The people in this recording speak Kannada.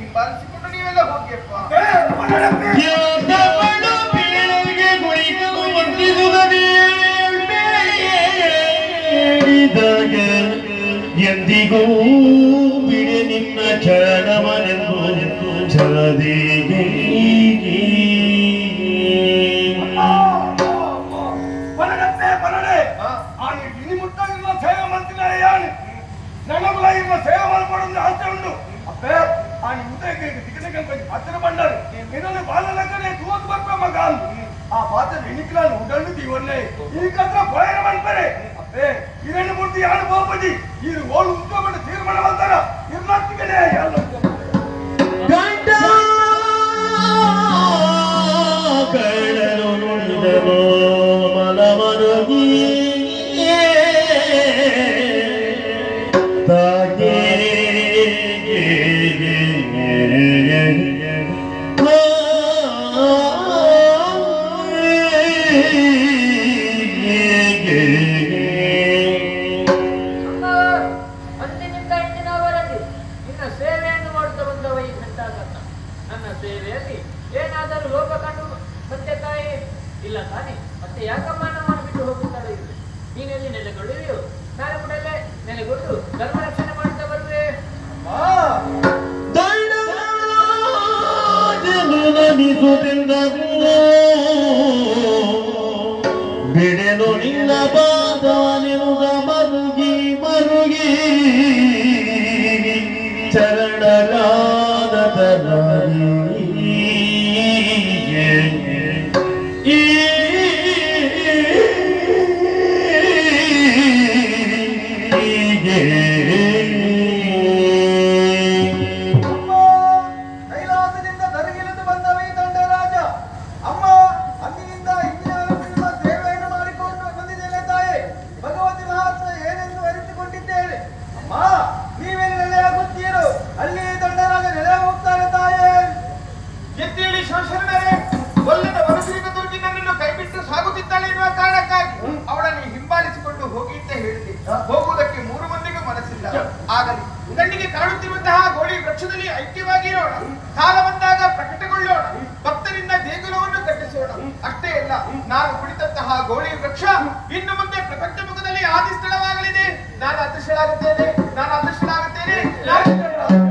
ಹಿಂಬಾಲಿಸಿಕೊಂಡು ನೀವೆಲ್ಲ ಹೋಗಿಯಪ್ಪ ಯಾದವಳು ಬೀಳಿಗೆ ಗುಳಿಗಲು ವಂದಿಸುತ್ತದೆ ಬೇಡಿದಾಗ ಎಂದಿಗೂ ಬಿಡೆ ನಿನ್ನ ಚರಣವನೆಂದು ಛಲದಿಗೆ ಪರಡತ್ತೆ ಪರಡೆ ಹಾ. ಆನೆ ಇನಿ ಮುಟ್ಟಾಗಿರುವ ಸೇವೆ ಮಾಡ್ತಿದ್ದಾರೆ ಯಾನೆ ನನಗುಲ ಇರುವ ಸೇವೆ ಮಾಡ್ಕೊಂಡು ಆಸೆ ಉಂಟು ಅಪ್ಪೆ ಆನೆ ಉದಯಕ್ಕೆ ದಿಕ್ಕಕ್ಕೆ ಕೊಂಚ ಹತ್ತಿರ ಬಂಡರು ಇದನ್ನು ಬಾಲಲಕ್ಕನೆ ತೂತು ಬರ್ಪ ಮಗ ಅಂದು ಆ ಪಾತ್ರ ಎಣಿಕಲಾನು ಉಡಂಡು ದಿವನ್ನೇ ಈ ಕತ್ರ ಪಯಣ ಮಾಡ್ತಾರೆ ಅಪ್ಪೆ ಇದನ್ನು ಮೂರ್ತಿ ಯಾರು ಬಹುಪತಿ ಇದು ಓಳು ಉತ್ಕೊಂಡು ತೀರ್ಮಾನ ಮಾಡ್ತಾರ ಇರ್ಲಾತ್ತಿಗೆ ಯಾರು ಗಂಡ ಕಳ್ಳನು ನುಡಿದನು ಮನಮನಗಿ ತಾಗೆ ಅಮ್ಮ ಅಂದಿನಿಂದ ಇಂದಿನವರೆಗೆ ನಿನ್ನ ಸೇವೆಯನ್ನು ಮಾಡುತ್ತಾ ಬಂದವ ಈ ಘಂಟಾಗತ ನನ್ನ ಸೇವೆಯಲ್ಲಿ ಏನಾದರೂ ಲೋಪ ಕಂಡು ಮತ್ತೆ ತಾಯಿ ಇಲ್ಲ ತಾನೆ ಮತ್ತೆ ಯಾಕಮ್ಮ ನಮ್ಮನ್ನು ಬಿಟ್ಟು ಹೋಗುತ್ತಾಳೆ ಇಲ್ಲಿ ನೀನೆಲ್ಲಿ ನೆಲೆಗೊಳ್ಳುವೆಯೋ ನಾನು ಕೂಡ ಇಲ್ಲೇ ನೆಲೆಗೊಂಡು ಧರ್ಮ ರಕ್ಷಣೆ ಮಾಡ್ತಾ ಬರುವೆ ಬಿಡೆನು ನಿನ್ನ ಪಾದವನಿರುದ ಮರುಗಿ ಮರುಗಿ ಚರಣಗಾದ ಅಮ್ಮ ಕೈಲಾಸದಿಂದ ಧರೆಗಿಳಿದು ಬಂದವ ಈ ದಂಡರಾಜ ಅಮ್ಮ ಅಂದಿನಿಂದ ಇಂದಿನವರೆಗೂ ನಿಮ್ಮ ಸೇವೆಯನ್ನು ಮಾಡಿಕೊಂಡು ಬಂದಿದ್ದೇನೆ ತಾಯಿ ಭಗವತಿ ಮಹಾತ್ಮ ಏನೆಂದು ಅರಿತುಕೊಂಡಿದ್ದೇನೆ ಅಮ್ಮ ನೀವೇನು ನೆಲೆಯಾಗುತ್ತೀರೋ ಅಲ್ಲಿ ದಂಡರಾಜ ನೆಲೆ ಹೋಗ್ತಾರೆ ತಾಯೇ ಎದ್ದೇಳಿ ಶಿವಶರಣರೇ ಒಲ್ಲದ ವನಸಿರಿನ ದುರ್ಗಿ ನನ್ನನ್ನು ಕೈಬಿಟ್ಟು ಸಾಗುತ್ತಿದ್ದಾಳೆ ಎನ್ನುವ ಕಾರಣಕ್ಕಾಗಿ ಅವಳನ್ನು ಹಿಂಬಾಲಿಸಿಕೊಂಡು ಹೋಗಿ ಅಂತ ಹೇಳಿದೆ ಹೋಗುವುದಕ್ಕೆ ಮೂರು ಮಂದಿಗೂ ಮನಸ್ಸಿಲ್ಲ ಆಗಲಿ ಕಣ್ಣಿಗೆ ಕಾಣುತ್ತಿರುವಂತಹ ಗೋಳಿ ವೃಕ್ಷದಲ್ಲಿ ಐಕ್ಯವಾಗಿರೋಣ ಕಾಲ ಬಂದಾಗ ಪ್ರಕಟಗೊಳ್ಳೋಣ ಭಕ್ತರಿಂದ ದೇಗುಲವನ್ನು ಕಟ್ಟಿಸೋಣ ಅಷ್ಟೇ ಅಲ್ಲ ನಾನು ಕುಳಿತಂತಹ ಗೋಳಿ ವೃಕ್ಷ ಇನ್ನು ಮುಂದೆ ಪ್ರಪಂಚ ಮುಖದಲ್ಲಿ ಆದಿ ಸ್ಥಳವಾಗಲಿದೆ ನಾನು ಅದೃಷ್ಟಳಾಗುತ್ತೇನೆ ನಾನು ಅದೃಷ್ಟಳಾಗುತ್ತೇನೆ ನಾನು